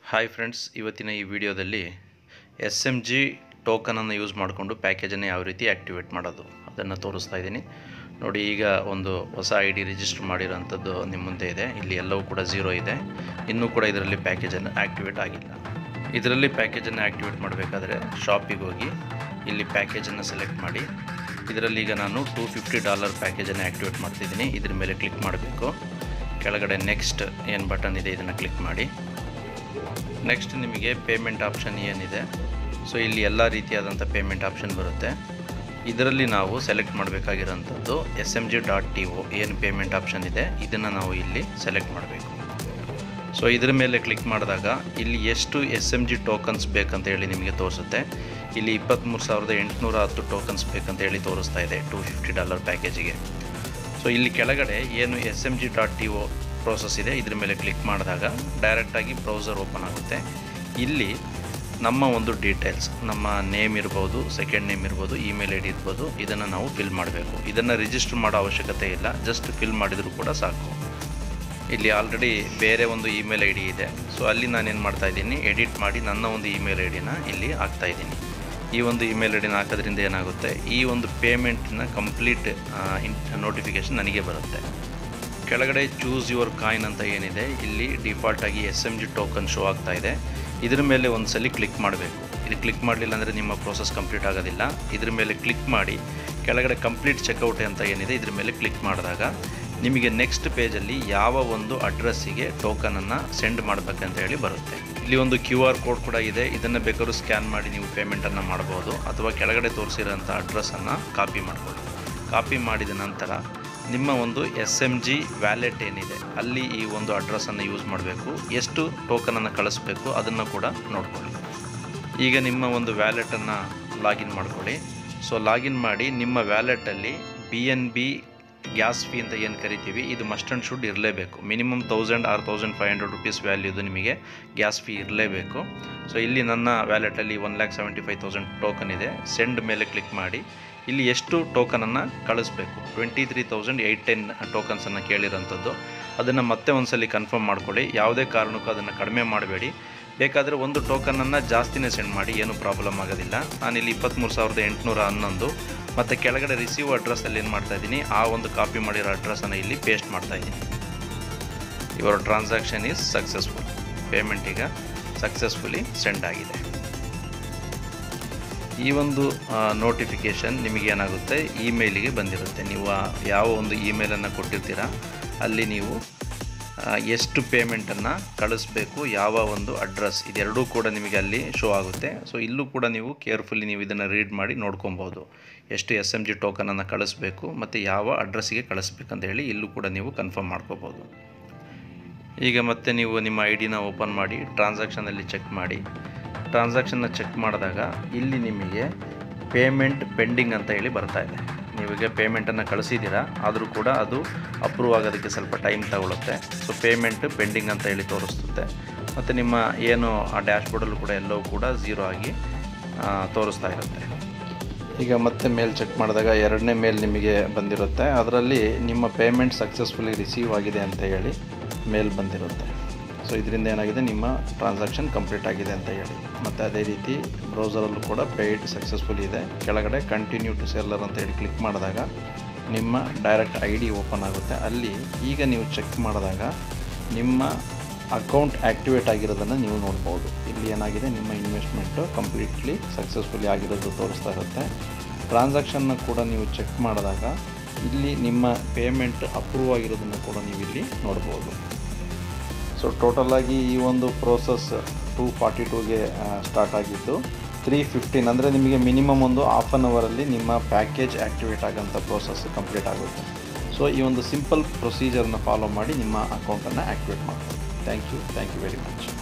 hi friends ಇವತ್ತಿನ ಈ ವಿಡಿಯೋದಲ್ಲಿ ಎಸ್ ಎಮ್ ಜಿ ಟೋಕನನ್ನು ಯೂಸ್ ಮಾಡಿಕೊಂಡು ಪ್ಯಾಕೇಜನ್ನು ಯಾವ ರೀತಿ ಆ್ಯಕ್ಟಿವೇಟ್ ಮಾಡೋದು ಅದನ್ನು ತೋರಿಸ್ತಾ ಇದ್ದೀನಿ ನೋಡಿ ಈಗ ಒಂದು ಹೊಸ ಐ ಡಿ ರಿಜಿಸ್ಟರ್ ಮಾಡಿರೋಂಥದ್ದು ನಿಮ್ಮ ಮುಂದೆ ಇದೆ ಇಲ್ಲಿ ಎಲ್ಲವೂ ಕೂಡ ಝೀರೋ ಇದೆ ಇನ್ನೂ ಕೂಡ ಇದರಲ್ಲಿ ಪ್ಯಾಕೇಜನ್ನು ಆ್ಯಕ್ಟಿವೇಟ್ ಆಗಿಲ್ಲ ಇದರಲ್ಲಿ ಪ್ಯಾಕೇಜನ್ನು ಆ್ಯಕ್ಟಿವೇಟ್ ಮಾಡಬೇಕಾದ್ರೆ ಶಾಪಿಗೆ ಹೋಗಿ ಇಲ್ಲಿ ಪ್ಯಾಕೇಜನ್ನು ಸೆಲೆಕ್ಟ್ ಮಾಡಿ ಇದರಲ್ಲಿ ಈಗ ನಾನು ಟೂ ಫಿಫ್ಟಿ ಡಾಲರ್ ಪ್ಯಾಕೇಜನ್ನು ಆ್ಯಕ್ಟಿವೇಟ್ ಮಾಡ್ತಿದ್ದೀನಿ ಇದ್ರ ಮೇಲೆ ಕ್ಲಿಕ್ ಮಾಡಬೇಕು ಕೆಳಗಡೆ ನೆಕ್ಸ್ಟ್ ಏನು ಬಟನ್ ಇದೆ ಇದನ್ನು ಕ್ಲಿಕ್ ಮಾಡಿ ನೆಕ್ಸ್ಟ್ ನಿಮಗೆ ಪೇಮೆಂಟ್ ಆಪ್ಷನ್ ಏನಿದೆ ಸೊ ಇಲ್ಲಿ ಎಲ್ಲ ರೀತಿಯಾದಂಥ ಪೇಮೆಂಟ್ ಆಪ್ಷನ್ ಬರುತ್ತೆ ಇದರಲ್ಲಿ ನಾವು ಸೆಲೆಕ್ಟ್ ಮಾಡಬೇಕಾಗಿರೋಂಥದ್ದು S M G dot T O ಏನು ಪೇಮೆಂಟ್ ಆಪ್ಷನ್ ಇದೆ ಇದನ್ನು ನಾವು ಇಲ್ಲಿ ಸೆಲೆಕ್ಟ್ ಮಾಡಬೇಕು ಸೊ ಇದ್ರ ಮೇಲೆ ಕ್ಲಿಕ್ ಮಾಡಿದಾಗ ಇಲ್ಲಿ ಎಷ್ಟು ಎಸ್ ಎಮ್ ಜಿ ಟೋಕನ್ಸ್ ಬೇಕಂತ ಹೇಳಿ ನಿಮಗೆ ತೋರಿಸುತ್ತೆ ಇಲ್ಲಿ ಇಪ್ಪತ್ತ್ಮೂರು ಸಾವಿರದ ಎಂಟುನೂರ ಹತ್ತು ಟೋಕನ್ಸ್ ಬೇಕಂತ ಹೇಳಿ ತೋರಿಸ್ತಾ ಇದೆ ಟೂ ಫಿಫ್ಟಿ ಡಾಲರ್ ಪ್ಯಾಕೇಜಿಗೆ ಸೊ ಇಲ್ಲಿ ಕೆಳಗಡೆ ಏನು S M G dot T O process ಇದೆ ಇದ್ರ ಮೇಲೆ ಕ್ಲಿಕ್ ಮಾಡಿದಾಗ ಡೈರೆಕ್ಟಾಗಿ ಬ್ರೌಸರ್ ಓಪನ್ ಆಗುತ್ತೆ ಇಲ್ಲಿ ನಮ್ಮ ಒಂದು ಡೀಟೇಲ್ಸ್ ನಮ್ಮ ನೇಮ್ ಇರ್ಬೋದು ಸೆಕೆಂಡ್ ನೇಮ್ ಇರ್ಬೋದು ಇಮೇಲ್ ಐ ಡಿ ಇರ್ಬೋದು ಇದನ್ನು ನಾವು ಫಿಲ್ ಮಾಡಬೇಕು ಇದನ್ನು ರಿಜಿಸ್ಟರ್ ಮಾಡೋ ಅವಶ್ಯಕತೆ ಇಲ್ಲ ಜಸ್ಟ್ ಫಿಲ್ ಮಾಡಿದರೂ ಕೂಡ ಸಾಕು ಇಲ್ಲಿ ಆಲ್ರೆಡಿ ಬೇರೆ ಒಂದು ಇಮೇಲ್ ಐ ಡಿ ಇದೆ ಸೊ ಅಲ್ಲಿ ನಾನೇನು ಮಾಡ್ತಾ ಇದ್ದೀನಿ ಎಡಿಟ್ ಮಾಡಿ ನನ್ನ ಒಂದು ಇಮೇಲ್ ಐ ಡಿನ ಇಲ್ಲಿ ಹಾಕ್ತಾ ಇದ್ದೀನಿ ಈ ಒಂದು ಇಮೇಲ್ ಐ ಡಿನ ಹಾಕೋದ್ರಿಂದ ಏನಾಗುತ್ತೆ ಈ ಒಂದು ಪೇಮೆಂಟಿನ ಕಂಪ್ಲೀಟ್ ನೋಟಿಫಿಕೇಷನ್ ನನಗೆ ಬರುತ್ತೆ ಕೆಳಗಡೆ ಚೂಸ್ ಯುವರ್ ಕಾಯಿನ್ ಅಂತ ಏನಿದೆ ಇಲ್ಲಿ ಡಿಫಾಲ್ಟಾಗಿ S M G token show ಆಗ್ತಾ ಇದೆ ಇದ್ರ ಮೇಲೆ ಒಂದು ಸಲ ಕ್ಲಿಕ್ ಮಾಡಬೇಕು ಇದು ಕ್ಲಿಕ್ ಮಾಡಲಿಲ್ಲ ಅಂದರೆ ನಿಮ್ಮ ಪ್ರೋಸೆಸ್ ಕಂಪ್ಲೀಟ್ ಆಗೋದಿಲ್ಲ ಇದ್ರ ಮೇಲೆ ಕ್ಲಿಕ್ ಮಾಡಿ ಕೆಳಗಡೆ ಕಂಪ್ಲೀಟ್ ಚೆಕ್ಔಟ್ ಅಂತ ಏನಿದೆ ಇದ್ರ ಮೇಲೆ ಕ್ಲಿಕ್ ಮಾಡಿದಾಗ ನಿಮಗೆ ನೆಕ್ಸ್ಟ್ ಪೇಜಲ್ಲಿ ಯಾವ ಒಂದು ಅಡ್ರೆಸ್ಸಿಗೆ ಟೋಕನನ್ನು ಸೆಂಡ್ ಮಾಡಬೇಕಂತ ಹೇಳಿ ಬರುತ್ತೆ ಇಲ್ಲಿ ಒಂದು ಕ್ಯೂ ಆರ್ ಕೋಡ್ ಕೂಡ ಇದೆ ಇದನ್ನು ಬೇಕಾದ್ರೂ ಸ್ಕ್ಯಾನ್ ಮಾಡಿ ನೀವು ಪೇಮೆಂಟನ್ನು ಮಾಡ್ಬೋದು ಅಥವಾ ಕೆಳಗಡೆ ತೋರಿಸಿರೋಂಥ ಅಡ್ರೆಸ್ಸನ್ನು ಕಾಪಿ ಮಾಡ್ಕೊಳ್ಳಿ ಕಾಪಿ ಮಾಡಿದ ನಂತರ ನಿಮ್ಮ ಒಂದು ಎಸ್ ಎಮ್ ಜಿ ವ್ಯಾಲೆಟ್ ಏನಿದೆ ಅಲ್ಲಿ ಈ ಒಂದು ಅಡ್ರೆಸ್ಸನ್ನು ಯೂಸ್ ಮಾಡಬೇಕು ಎಷ್ಟು ಟೋಕನನ್ನು ಕಳಿಸ್ಬೇಕು ಅದನ್ನು ಕೂಡ ನೋಡ್ಕೊಳ್ಳಿ ಈಗ ನಿಮ್ಮ ಒಂದು ವ್ಯಾಲೆಟನ್ನು ಲಾಗಿನ್ ಮಾಡ್ಕೊಳ್ಳಿ ಸೊ ಲಾಗಿನ್ ಮಾಡಿ ನಿಮ್ಮ ವ್ಯಾಲೆಟಲ್ಲಿ B N B gas fee ಅಂತ ಏನು ಕರಿತೀವಿ ಇದು ಮಸ್ಟ್ ಆ್ಯಂಡ್ ಶುಡ್ ಇರಲೇಬೇಕು minimum thousand or thousand five hundred rupees ವ್ಯಾಲ್ಯೂದು ನಿಮಗೆ ಗ್ಯಾಸ್ ಫೀ ಇರಲೇಬೇಕು ಸೊ ಇಲ್ಲಿ ನನ್ನ ವ್ಯಾಲೆಟಲ್ಲಿ one lakh seventy five thousand token ಇದೆ ಸೆಂಡ್ ಮೇಲೆ ಕ್ಲಿಕ್ ಮಾಡಿ ಇಲ್ಲಿ ಎಷ್ಟು ಟೋಕನನ್ನು ಕಳಿಸ್ಬೇಕು twenty three thousand eight ten ಟೋಕನ್ಸನ್ನು ಕೇಳಿರೋಂಥದ್ದು ಅದನ್ನು ಮತ್ತೆ ಒಂದ್ಸಲಿ ಕನ್ಫರ್ಮ್ ಮಾಡ್ಕೊಳ್ಳಿ ಯಾವುದೇ ಕಾರಣಕ್ಕೂ ಅದನ್ನು ಕಡಿಮೆ ಮಾಡಬೇಡಿ ಬೇಕಾದರೆ ಒಂದು ಟೋಕನನ್ನು ಜಾಸ್ತಿನೇ ಸೆಂಡ್ ಮಾಡಿ ಏನೂ ಪ್ರಾಬ್ಲಮ್ ಆಗೋದಿಲ್ಲ ನಾನಿಲ್ಲಿ ಇಪ್ಪತ್ತ್ಮೂರು ಸಾವಿರದ ಎಂಟುನೂರ ಹನ್ನೊಂದು ಮತ್ತು ಕೆಳಗಡೆ ರಿಸೀವ್ ಅಡ್ರೆಸ್ಸಲ್ಲಿ ಏನು ಮಾಡ್ತಾ ಇದ್ದೀನಿ ಆ ಒಂದು ಕಾಪಿ ಮಾಡಿರೋ ಅಡ್ರೆಸ್ಸನ್ನು ಇಲ್ಲಿ ಪೇಸ್ಟ್ ಮಾಡ್ತಾ ಇದ್ದೀನಿ ಇವರ ಟ್ರಾನ್ಸಾಕ್ಷನ್ ಈಸ್ ಸಕ್ಸಸ್ಫುಲ್ ಪೇಮೆಂಟ್ ಈಗ ಸಕ್ಸಸ್ಫುಲಿ ಸೆಂಡ್ ಆಗಿದೆ ಈ ಒಂದು ನೋಟಿಫಿಕೇಷನ್ ನಿಮಗೇನಾಗುತ್ತೆ ಇಮೇಲಿಗೆ ಬಂದಿರುತ್ತೆ ನೀವು ಆ ಯಾವ ಒಂದು ಇಮೇಲನ್ನು ಕೊಟ್ಟಿರ್ತೀರ ಅಲ್ಲಿ ನೀವು ಆ, ಎಷ್ಟು ಪೇಮೆಂಟನ್ನು ಕಳಿಸ್ಬೇಕು ಯಾವ ಒಂದು ಅಡ್ರೆಸ್ ಇದೆರಡೂ ಕೂಡ ನಿಮಗೆ ಅಲ್ಲಿ ಶೋ ಆಗುತ್ತೆ ಸೊ ಇಲ್ಲೂ ಕೂಡ ನೀವು ಕೇರ್ಫುಲ್ಲಿ ನೀವು ಇದನ್ನು ರೀಡ್ ಮಾಡಿ ನೋಡ್ಕೊಬೋದು ಎಷ್ಟು ಎಸ್ ಎಮ್ ಜಿ ಟೋಕನನ್ನು ಕಳಿಸ್ಬೇಕು ಮತ್ತು ಯಾವ ಅಡ್ರೆಸ್ಸಿಗೆ ಕಳಿಸ್ಬೇಕಂತ ಹೇಳಿ ಇಲ್ಲೂ ಕೂಡ ನೀವು ಕನ್ಫರ್ಮ್ ಮಾಡ್ಕೋಬೋದು ಈಗ ಮತ್ತೆ ನೀವು ನಿಮ್ಮ ಐ ಡಿನ ಓಪನ್ ಮಾಡಿ ಟ್ರಾನ್ಸಾಕ್ಷನಲ್ಲಿ ಚೆಕ್ ಮಾಡಿ ಟ್ರಾನ್ಸಾಕ್ಷನ್ನ ಚೆಕ್ ಮಾಡಿದಾಗ ಇಲ್ಲಿ ನಿಮಗೆ ಪೇಮೆಂಟ್ ಪೆಂಡಿಂಗ್ ಅಂತ ಹೇಳಿ ಬರ್ತಾ ಇದೆ ನೀವೀಗ ಪೇಮೆಂಟನ್ನು ಕಳಿಸಿದ್ದೀರಾ ಆದರೂ ಕೂಡ ಅದು ಅಪ್ರೂವ್ ಆಗೋದಕ್ಕೆ ಸ್ವಲ್ಪ ಟೈಮ್ ತಗೊಳುತ್ತೆ ಸೊ ಪೇಮೆಂಟ್ ಪೆಂಡಿಂಗ್ ಅಂತ ಹೇಳಿ ತೋರಿಸುತ್ತೆ ಮತ್ತು ನಿಮ್ಮ ಏನು ಆ ಡ್ಯಾಶ್ಬೋರ್ಡಲ್ಲೂ ಕೂಡ ಎಲ್ಲವೂ ಕೂಡ ಝೀರೋ ಆಗಿ ಆ, ತೋರಿಸ್ತಾ ಇರುತ್ತೆ ಈಗ ಮತ್ತೆ ಮೇಲ್ ಚೆಕ್ ಮಾಡಿದಾಗ ಎರಡನೇ ಮೇಲ್ ನಿಮಗೆ ಬಂದಿರುತ್ತೆ ಅದರಲ್ಲಿ ನಿಮ್ಮ ಪೇಮೆಂಟ್ ಸಕ್ಸಸ್ಫುಲಿ ರಿಸೀವ್ ಆಗಿದೆ ಅಂತ ಹೇಳಿ ಮೇಲ್ ಬಂದಿರುತ್ತೆ ಸೊ ಇದರಿಂದ ಏನಾಗಿದೆ ನಿಮ್ಮ ಟ್ರಾನ್ಸಾಕ್ಷನ್ ಕಂಪ್ಲೀಟ್ ಆಗಿದೆ ಅಂತ ಹೇಳಿ ಮತ್ತು ಅದೇ ರೀತಿ ಬ್ರೌಸರಲ್ಲೂ ಕೂಡ ಪೇಯ್ಡ್ ಸಕ್ಸಸ್ಫುಲ್ ಇದೆ ಕೆಳಗಡೆ ಕಂಟಿನ್ಯೂ ಟು ಸೆಲ್ಲರ್ ಅಂತ ಹೇಳಿ ಕ್ಲಿಕ್ ಮಾಡಿದಾಗ ನಿಮ್ಮ ಡೈರೆಕ್ಟ್ ಐ ಡಿ ಓಪನ್ ಆಗುತ್ತೆ ಅಲ್ಲಿ ಈಗ ನೀವು ಚೆಕ್ ಮಾಡಿದಾಗ ನಿಮ್ಮ ಅಕೌಂಟ್ ಆ್ಯಕ್ಟಿವೇಟ್ ಆಗಿರೋದನ್ನು ನೀವು ನೋಡ್ಬೋದು ಇಲ್ಲಿ ಏನಾಗಿದೆ ನಿಮ್ಮ ಇನ್ವೆಸ್ಟ್ಮೆಂಟು ಕಂಪ್ಲೀಟ್ಲಿ ಸಕ್ಸಸ್ಫುಲಿ ಆಗಿರೋದು ತೋರಿಸ್ತಾ ಇರುತ್ತೆ ಟ್ರಾನ್ಸಾಕ್ಷನ್ನ ಕೂಡ ನೀವು ಚೆಕ್ ಮಾಡಿದಾಗ ಇಲ್ಲಿ ನಿಮ್ಮ ಪೇಮೆಂಟ್ ಅಪ್ರೂವ್ ಆಗಿರೋದನ್ನು ಕೂಡ ನೀವು ಇಲ್ಲಿ ನೋಡ್ಬೋದು ಸೊ ಟೋಟಲಾಗಿ ಈ ಒಂದು ಪ್ರೋಸೆಸ್ ಟೂ ಫಾರ್ಟಿ ಟೂಗೆ ಸ್ಟಾರ್ಟ್ ಆಗಿದ್ದು ತ್ರೀ ಫಿಫ್ಟೀನ್ ಅಂದರೆ ನಿಮಗೆ ಮಿನಿಮಮ್ ಒಂದು ಹಾಫ್ ಆನ್ ಅವರಲ್ಲಿ ನಿಮ್ಮ ಪ್ಯಾಕೇಜ್ ಆ್ಯಕ್ಟಿವೇಟ್ ಆಗೋಂಥ ಪ್ರೋಸೆಸ್ ಕಂಪ್ಲೀಟ್ ಆಗುತ್ತೆ ಸೊ ಈ ಒಂದು ಸಿಂಪಲ್ ಪ್ರೊಸೀಜರ್ನ ಫಾಲೋ ಮಾಡಿ ನಿಮ್ಮ ಅಕೌಂಟನ್ನು ಆ್ಯಕ್ಟಿವೇಟ್ ಮಾಡ್ಬೋದು thank you thank you very much